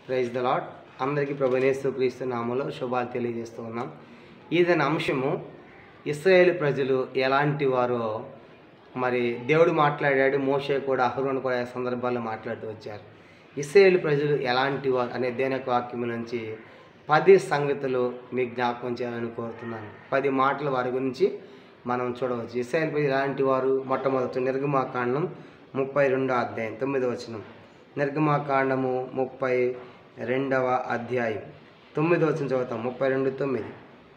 praise the lot అందరికీ ప్రభునేస్తు క్రీస్తు నామంలో శుభాలు తెలియజేస్తూ ఉన్నాం ఇదని అంశము ఇస్రాయేల్ ప్రజలు ఎలాంటి వారో మరి దేవుడు మాట్లాడాడు మోషే కూడా అహరోను కూడా ఆ సందర్భాల్లో మాట్లాడుతూ వచ్చారు ఇస్రాయేల్ ప్రజలు ఎలాంటి వారు అనే దేని యొక్క వాక్యం నుంచి పది సంగతులు మీకు జ్ఞాపకం చేయాలని కోరుతున్నాను పది మాటల వారి గురించి మనం చూడవచ్చు ఇస్రాయేల్ ప్రజలు ఎలాంటి వారు మొట్టమొదటి నిర్గమాకాండం ముప్పై రెండో అధ్యాయం తొమ్మిదో వచనం నిర్గమాకాండము ముప్పై రెండవ అధ్యాయం తొమ్మిదో వచనం చదువుతాం ముప్పై రెండు తొమ్మిది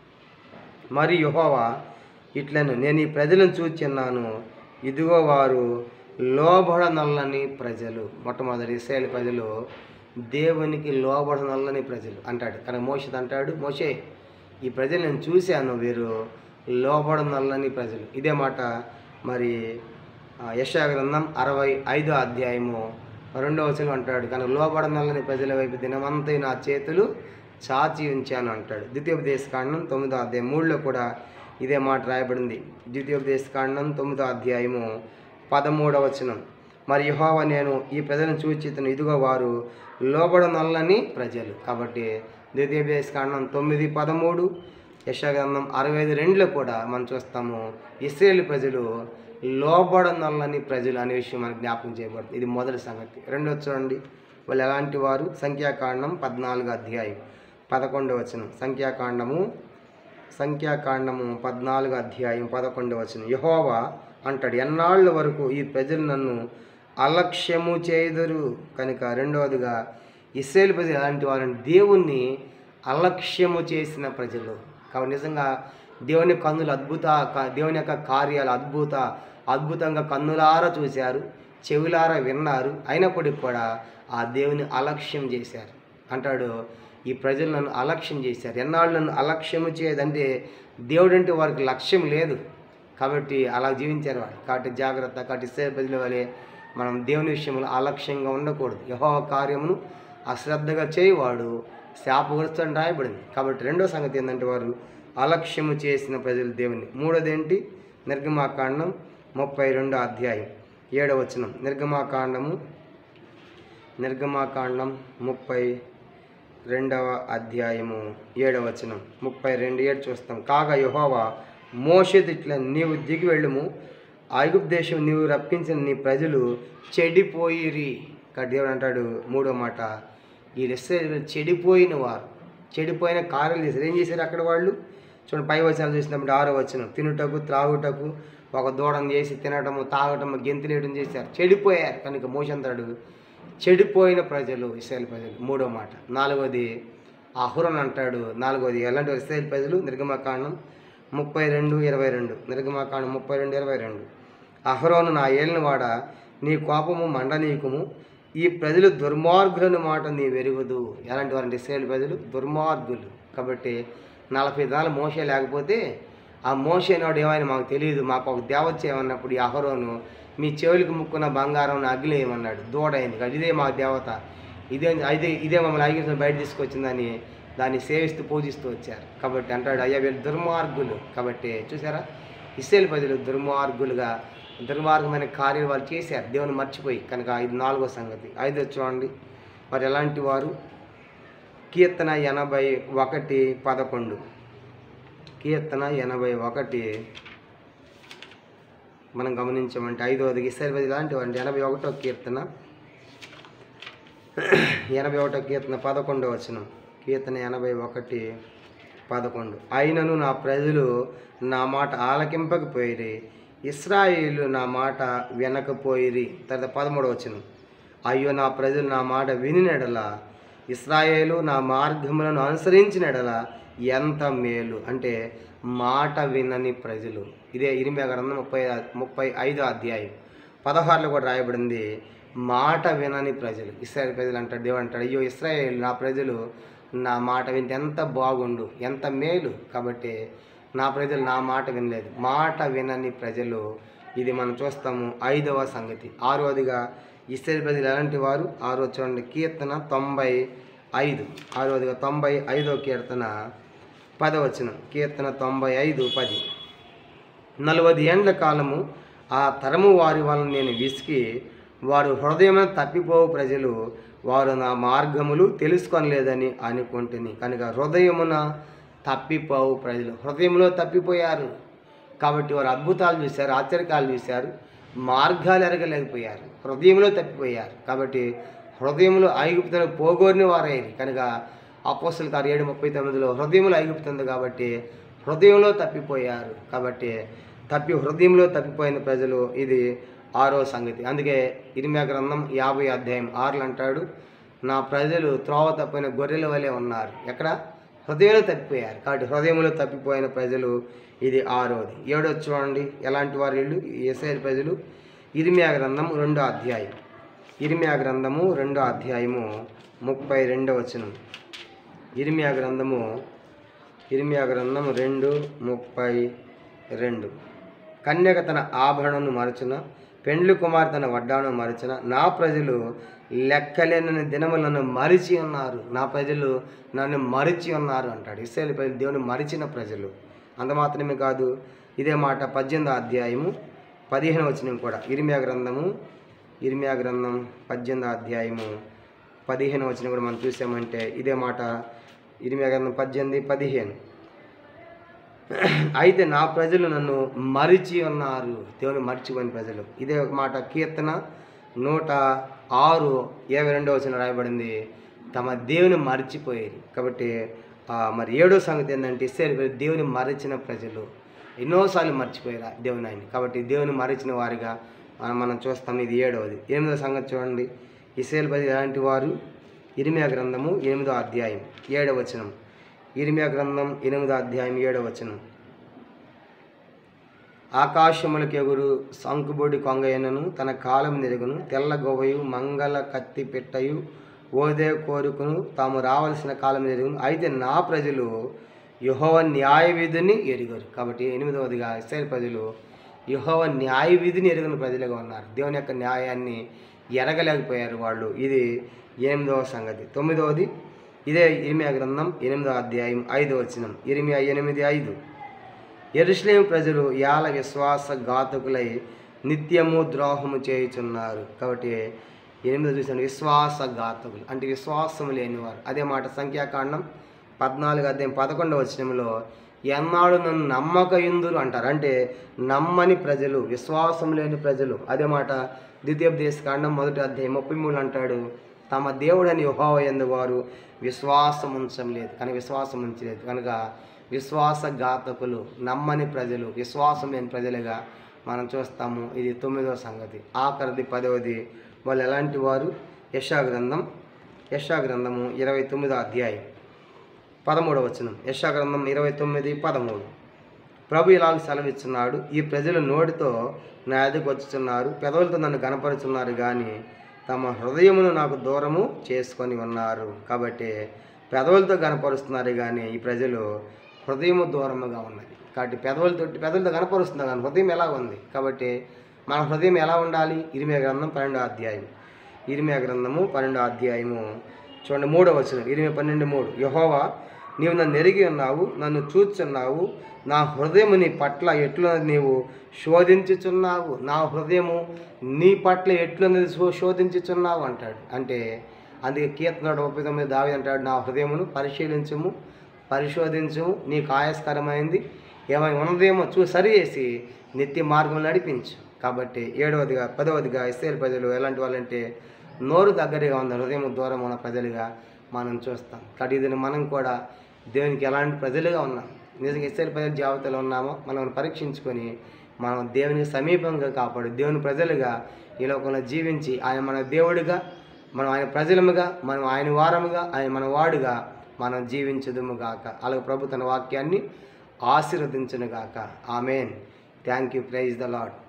మరి యెహోవా ఇట్లను నేను ఈ ప్రజలను చూచున్నాను ఇదిగో వారు లోబడనల్లని ప్రజలు మొట్టమొదటి ఇస్రాయేల్ ప్రజలు దేవునికి లోబడనల్లని ప్రజలు అంటాడు కానీ మోషత్ అంటాడు మోషే ఈ ప్రజలు నేను చూశాను వీరు లోబడనల్లని ప్రజలు ఇదే మాట మరి ఆ, యెషయా గ్రంథం అరవై ఐదో అధ్యాయము రెండవ వచనం అంటాడు కానీ లోబడనల్లని ప్రజల వైపు దినమంతా నా చేతులు చాచి ఉంచాను అంటాడు ద్వితీయోపదేశ కాండం తొమ్మిదో అధ్యాయం మూడులో కూడా ఇదే మాట రాయబడింది ద్వితీయోపదేశ కాండం తొమ్మిదో అధ్యాయము పదమూడవ వచనం మరి యెహోవా నేను ఈ ప్రజలను చూచితను ఇదిగో వారు లోబడనల్లని ప్రజలు కాబట్టి ద్వితీయోపదేశ కాండం తొమ్మిది పదమూడు యశాగ్రంథం అరవై ఐదు రెండులో కూడా మనం చూస్తాము ఇస్రాయేల్ ప్రజలు లోబడనల్లని ప్రజలు అనే విషయం మనకు జ్ఞాపకం చేయబడుతుంది ఇది మొదటి సంగతి రెండో చూడండి వాళ్ళు ఎలాంటి వారు సంఖ్యాకాండం పద్నాలుగు అధ్యాయం పదకొండవ వచనం సంఖ్యాకాండము సంఖ్యాకాండము పద్నాలుగు అధ్యాయం పదకొండవ వచనం యహోవా అంటాడు ఎన్నాళ్ళ వరకు ఈ ప్రజలు నన్ను అలక్ష్యము చేయుదురు కనుక రెండవదిగా ఇస్రాయేల్ ప్రజలు ఎలాంటి వారంటే దేవుణ్ణి అలక్ష్యము చేసిన ప్రజలు కాబట్టి నిజంగా దేవుని కన్నులు అద్భుత క- దేవుని యొక్క కార్యాలు అద్భుత అద్భుతంగా కన్నులారా చూశారు చెవులారా విన్నారు అయినప్పటికీ కూడా ఆ దేవుని అలక్ష్యం చేశారు అంటాడు ఈ ప్రజలు నన్ను అలక్ష్యం చేశారు ఎన్నాళ్ళు నన్ను అలక్ష్యము చేయదంటే దేవుడు అంటే వారికి లక్ష్యం లేదు కాబట్టి అలా జీవించారు వాళ్ళు కాబట్టి జాగ్రత్త కాబట్టి ఇస్రాయేల్ ప్రజల వలె మనం దేవుని విషయంలో అలక్ష్యంగా ఉండకూడదు యహో కార్యమును అశ్రద్ధగా చేయవాడు శాపగ్రస్తుని రాయబడింది కాబట్టి రెండో సంగతి ఏంటంటే వారు అలక్ష్యము చేసిన ప్రజలు దేవుని మూడోది ఏంటి నిర్గమాకాండం ముప్పై రెండో అధ్యాయం ఏడవ వచనం నిర్గమాకాండము నిర్గమాకాండం ముప్పై రెండవ అధ్యాయము ఏడవ వచనం ముప్పై రెండు ఏడు చూస్తాం కాగా యెహోవా మోషేత్ ఇట్లా నీవు దిగి వెళ్ళుము ఐగుప్తు దేశం నీవు రప్పించిన నీ ప్రజలు చెడిపోయిరి ఇక్కడ దేవుడు అంటాడు మూడో మాట ఈ ఇస్రాయేలు చెడిపోయిన వారు చెడిపోయిన కార్యాలు చేశారు ఏం చేశారు అక్కడ వాళ్ళు చూడండి పై వచనాలు చూసినప్పుడు ఆరో వచనం తినుటకు త్రాగుటకు ఒక దూడం చేసి తినటము తాగటము గెంతులేయడం చేశారు చెడిపోయారు కనుక మోసంతాడు చెడిపోయిన ప్రజలు ఇస్రాయేల్ ప్రజలు మూడో మాట నాలుగోది అహురన్ అంటాడు నాలుగోది ఎలాంటి ఇస్రాయేల్ ప్రజలు నిర్గమకాండం ముప్పై రెండు ఇరవై రెండు నిర్గమకాండం ముప్పై రెండు ఇరవై రెండు అహరోను నా ఏలినవాడ నీ కోపము మండనీయకము ఈ ప్రజలు దుర్మార్గులని మాట నీ వెరుగుదు ఎలాంటి వారంటే ఇస్రాయేల్ ప్రజలు దుర్మార్గులు కాబట్టి నలభై దినాలు మోసే లేకపోతే ఆ మోసే నాడు ఏమైనా మాకు తెలియదు మాకు ఒక దేవత చేయమన్నప్పుడు ఈ అహరోను మీ చెవులకు ముక్కున్న బంగారం అగ్ని ఏమన్నాడు దూడ అయింది కాబట్టి ఇదే మా దేవత ఇదే ఇదే ఇదే మమ్మల్ని ఐగిరితో బయట తీసుకొచ్చిందని దాన్ని సేవిస్తూ పూజిస్తూ వచ్చారు కాబట్టి అంటాడు అయ్యా వీళ్ళు దుర్మార్గులు కాబట్టి చూసారా ఇస్రాయేల్ ప్రజలు దుర్మార్గులుగా దుర్మార్గమైన కార్యాలు వాళ్ళు చేశారు దేవుని మర్చిపోయి కనుక ఇది నాలుగో సంగతి ఐదో చూడండి వారు ఎలాంటి వారు కీర్తన ఎనభై ఒకటి పదకొండు కీర్తన ఎనభై ఒకటి మనం గమనించామంటే ఐదవది ఇస్రాయేల్ ప్రజలు ఎలాంటి వారు ఎనభై ఒకటో కీర్తన ఎనభై ఒకటో కీర్తన పదకొండవ వచనం కీర్తన ఎనభై ఒకటి పదకొండు అయినను నా ప్రజలు నా మాట ఆలకింపకపోయిరి ఇస్రాయిలు నా మాట వినకపోయిరి తర్వాత పదమూడవ వచనం అయ్యో నా ప్రజలు నా మాట వినినెడల ఇస్రాయేలు నా మార్గములను అనుసరించినెడల ఎంత మేలు అంటే మాట వినని ప్రజలు ఇదే ఇరిమే గ్రంథం ముప్పై ముప్పై ఐదో అధ్యాయం పదహారులో కూడా రాయబడింది మాట వినని ప్రజలు ఇస్రాయేల్ ప్రజలు అంటాడు దేవుడు అంటాడు అయ్యో ఇస్రాయేల్ నా ప్రజలు నా మాట వింటే ఎంత బాగుండు ఎంత మేలు కాబట్టి నా ప్రజలు నా మాట వినలేదు మాట వినని ప్రజలు ఇది మనం చూస్తాము ఐదవ సంగతి ఆరోదిగా ఇస్రాయేల్ ప్రజలు ఎలాంటి వారు ఆరో చూడండి కీర్తన తొంభై ఐదు ఆరోదిగా తొంభై ఐదో కీర్తన పదవచనం కీర్తన తొంభై ఐదు పది నలభై ఏండ్ల కాలము ఆ తరము వారి వలన నేను విసికి వారు హృదయమైన తప్పిపోవు ప్రజలు వారు నా మార్గములు తెలుసుకొనలేదని అనుకుంటుని కనుక హృదయమున తప్పిపోవు ప్రజలు హృదయంలో తప్పిపోయారు కాబట్టి వారు అద్భుతాలు చూశారు ఆశ్చర్యకాలు చూశారు మార్గాలు ఎరగలేకపోయారు హృదయంలో తప్పిపోయారు కాబట్టి హృదయంలో ఐగుప్తులను పోగొరిన వారైరు కనుక అపోస్తుల కారు ఏడు ముప్పై తొమ్మిదిలో హృదయంలో ఐగుప్తుంది కాబట్టి హృదయంలో తప్పిపోయారు కాబట్టి తప్పి హృదయంలో తప్పిపోయిన ప్రజలు ఇది ఆరో సంగతి అందుకే ఇరిమ్యా గ్రంథం యాభై అధ్యాయం ఆరులు అంటాడు నా ప్రజలు త్రోవ తప్పిన గొర్రెల వలె ఉన్నారు ఎక్కడ హృదయంలో తప్పిపోయారు కాబట్టి హృదయంలో తప్పిపోయిన ప్రజలు ఇది ఆరోది ఏడో చూడండి ఎలాంటి వారు వీళ్ళు ఇస్రాయేల్ ప్రజలు ఇరిమ్యా గ్రంథం రెండో అధ్యాయం ఇరిమ్యా గ్రంథము రెండో అధ్యాయము ముప్పై రెండో వచనం ఇరిమ్యా గ్రంథము ఇరిమియా గ్రంథం రెండు ముప్పై రెండు కన్యక తన ఆభరణను మరచున పెండ్లి కుమార్ తన వడ్డాను మరచున నా ప్రజలు లెక్కలేనని దినములను మరిచి ఉన్నారు నా ప్రజలు నన్ను మరిచి ఉన్నారు అంటాడు ఇస్రాయేల్ ప్రజలు దేవుని మరిచిన ప్రజలు అంత మాత్రమే కాదు ఇదే మాట పద్దెనిమిదో అధ్యాయము పదిహేను వచనం కూడా ఇరిమియా గ్రంథము ఇరిమియా గ్రంథం పద్దెనిమిదో అధ్యాయము పదిహేను వచనం కూడా మనం చూసామంటే ఇదే మాట ఇరిమియా గ్రంథం పద్దెనిమిది పదిహేను అయితే నా ప్రజలు నన్ను మరిచి ఉన్నారు దేవుని మర్చిపోయిన ప్రజలు ఇదే ఒక మాట కీర్తన నూట ఆరు ఇరవై రెండవ వచనం రాయబడింది తమ దేవుని మరిచిపోయేది కాబట్టి ఆ, మరి ఏడో సంగతి ఏంటంటే ఇస్రాయేల్ ప్రజలు దేవుని మరిచిన ప్రజలు ఎన్నోసార్లు మర్చిపోయారు ఆ దేవుని ఆయన కాబట్టి దేవుని మరిచిన వారిగా మనం మనం చూస్తాం ఇది ఏడవది ఎనిమిదో సంగతి చూడండి ఇస్రాయేల్ ప్రజలు ఎలాంటి వారు ఇరిమియా గ్రంథము ఎనిమిదో అధ్యాయం ఏడవ వచనం ఇరిమియా గ్రంథం ఎనిమిదో అధ్యాయం ఏడవ వచనం ఆకాశములకు ఎగురు సంకుబొడి కొంగయనను తన కాలం నెరుగును తెల్ల గొవ్వయు మంగళ కత్తి పెట్టయు ఓదే కోరుకును తాము రావలసిన కాలం నెరుగును అయితే నా ప్రజలు యహోవ న్యాయ విధిని ఎరుగరు కాబట్టి ఎనిమిదవదిగా ఇస్రాయేల్ ప్రజలు యహోవ న్యాయ విధిని ఎరుగని ప్రజలుగా ఉన్నారు దేవుని యొక్క న్యాయాన్ని ఎరగలేకపోయారు వాళ్ళు ఇది ఎనిమిదవ సంగతి తొమ్మిదవది ఇదే ఇరిమియా గ్రంథం ఎనిమిదో అధ్యాయం ఐదో వచనం ఇరిమియా ఎనిమిది ఐదు ఎరుసలేం ప్రజలు యాల విశ్వాస ఘాతకులై నిత్యము ద్రోహము చేయుచున్నారు కాబట్టి ఎనిమిది చూసాను విశ్వాస ఘాతకులు అంటే విశ్వాసం లేనివారు అదే మాట సంఖ్యాకాండం పద్నాలుగు అధ్యాయం పదకొండవ వచనంలో ఎన్నాడు నన్ను నమ్మకయుందురు అంటారు అంటే నమ్మని ప్రజలు విశ్వాసం లేని ప్రజలు అదే మాట ద్వితీయోపదేశ కాండం మొదటి అధ్యాయం ముప్పై మూడు అంటాడు తమ దేవుడని యెహోవా యందు వారు విశ్వాసం ఉంచం లేదు కానీ విశ్వాసం ఉంచలేదు కనుక విశ్వాసఘాతకులు నమ్మని ప్రజలు విశ్వాసం లేని ప్రజలుగా మనం చూస్తాము ఇది తొమ్మిదవ సంగతి ఆఖరిది పదవది వాళ్ళు ఎలాంటి వారు యశా గ్రంథం యశా గ్రంథము ఇరవై తొమ్మిదో అధ్యాయం పదమూడవ వచనం యశా గ్రంథం ఇరవై తొమ్మిది పదమూడు ప్రభు ఇలాగ సెలవిస్తున్నాడు ఈ ప్రజలు నోటితో నా ఎదుకు వచ్చుచున్నారు పెదవులతో నన్ను గనపరుచున్నారు కానీ తమ హృదయమును నాకు దూరము చేసుకొని ఉన్నారు కాబట్టి పెదవులతో గనపరుస్తున్నారు కానీ ఈ ప్రజలు హృదయము దూరముగా ఉన్నది కాబట్టి పెదవులతో పెదవులతో కనపరుస్తున్నారు కానీ హృదయం ఎలా ఉంది కాబట్టి మన హృదయం ఎలా ఉండాలి ఇరిమే గ్రంథం పన్నెండో అధ్యాయం ఇరిమే గ్రంథము పన్నెండో అధ్యాయము చూడండి మూడో వచనం ఇరిమే పన్నెండు మూడు యహోవా నీవు నన్ను ఎరిగి ఉన్నావు నన్ను చూచుచున్నావు నా హృదయము నీ పట్ల ఎట్లున్నది నీవు శోధించుచున్నావు నా హృదయము నీ పట్ల ఎట్లున్నది శో శోధించుచున్నావు అంటాడు అంటే అందుకే కీర్తనాడు ముప్పై తొమ్మిది దావి అంటాడు నా హృదయమును పరిశీలించుము పరిశోధించుము నీకు ఆయాస్కరమైంది ఏమైనా ఉన్నదేమో చూ సరి చేసి నిత్య మార్గం నడిపించు కాబట్టి ఏడవదిగా పదవదిగా ఇస్రాయేల్ ప్రజలు ఎలాంటి వాళ్ళంటే నోరు దగ్గరగా ఉన్న హృదయం దూరం ఉన్న ప్రజలుగా మనం చూస్తాం కాబట్టి ఇది మనం కూడా దేవునికి ఎలాంటి ప్రజలుగా ఉన్నాం నిజంగా ఇస్రాయేల్ ప్రజల జాబితాలో ఉన్నామో మనం పరీక్షించుకొని మనం దేవునికి సమీపంగా కాపాడు దేవుని ప్రజలుగా ఈ లోకంలో జీవించి ఆయన మన దేవుడిగా మనం ఆయన ప్రజలముగా మనం ఆయన వారముగా ఆయన మన వాడుగా మనం జీవించదుము గాక అలాగే ప్రభు తన వాక్యాన్ని ఆశీర్వదించును గాక amen thank you praise the lord